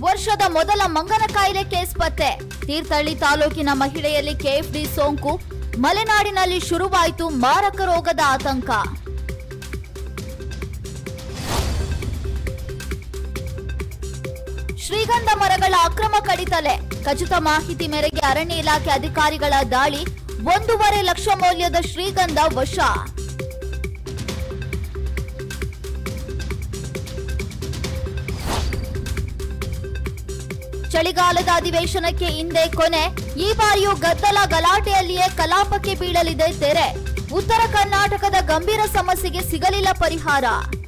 ವರ್ಷದ ಮೊದಲ ಮಂಗನ ಕಾಯಿಲೆ ಕೇಸ್ ಪತ್ತೆ ತೀರ್ಥಹಳ್ಳಿ ತಾಲೂಕಿನ ಮಹಿಳೆಯಲ್ಲಿ ಕೆಎಫ್ಡಿ ಸೋಂಕು ಮಲೆನಾಡಿನಲ್ಲಿ ಶುರುವಾಯಿತು ಮಾರಕ ರೋಗದ ಆತಂಕ ಶ್ರೀಗಂಧ ಮರಗಳ ಅಕ್ರಮ ಕಡಿತಲೆ ಖಚಿತ ಮಾಹಿತಿ ಮೇರೆಗೆ ಅರಣ್ಯ ಇಲಾಖೆ ಅಧಿಕಾರಿಗಳ ದಾಳಿ ಒಂದೂವರೆ ಲಕ್ಷ ಮೌಲ್ಯದ ಶ್ರೀಗಂಧ ವಶ ಚಳಿಗಾಲದ ಅಧಿವೇಶನಕ್ಕೆ ಇಂದೇ ಕೊನೆ ಈ ಬಾರಿಯೂ ಗದ್ದಲ ಗಲಾಟೆಯಲ್ಲಿಯೇ ಕಲಾಪಕ್ಕೆ ಬೀಳಲಿದೆ ತೆರೆ ಉತ್ತರ ಕರ್ನಾಟಕದ ಗಂಭೀರ ಸಮಸ್ಯೆಗೆ ಸಿಗಲಿಲ್ಲ ಪರಿಹಾರ